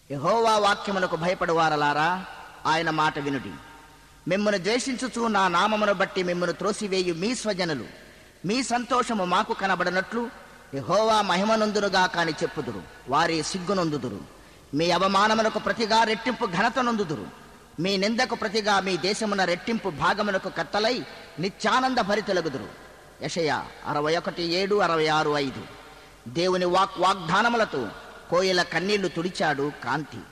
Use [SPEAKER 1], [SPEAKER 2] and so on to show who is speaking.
[SPEAKER 1] యెహోవా వాక్యమునకు భయపడువారలారా ఆయన మాట వినుడి మిమ్మను ద్వేషించుచు నా నామమును బట్టి మిమ్మను త్రోసివేయు మీ స్వజనులు మీ సంతోషము మాకు కనబడనట్లు యెహోవా మహిమనందురుగా కాని చెప్పుదురు వారి సిగ్గునొందుదురు మీ అవమానమునకు ప్రతిగా రెట్టింపు ఘనత నొందుదురు మీ నిందకు ప్రతిగా మీ దేశమున రెట్టింపు భాగమునకు కత్తలై నిత్యానంద భరితెలగుదురు యషయ అరవై ఒకటి ఏడు అరవై ఆరు ఐదు దేవుని వాక్ వాగ్దానములతో కోయిల కన్నీళ్లు తుడిచాడు కాంతి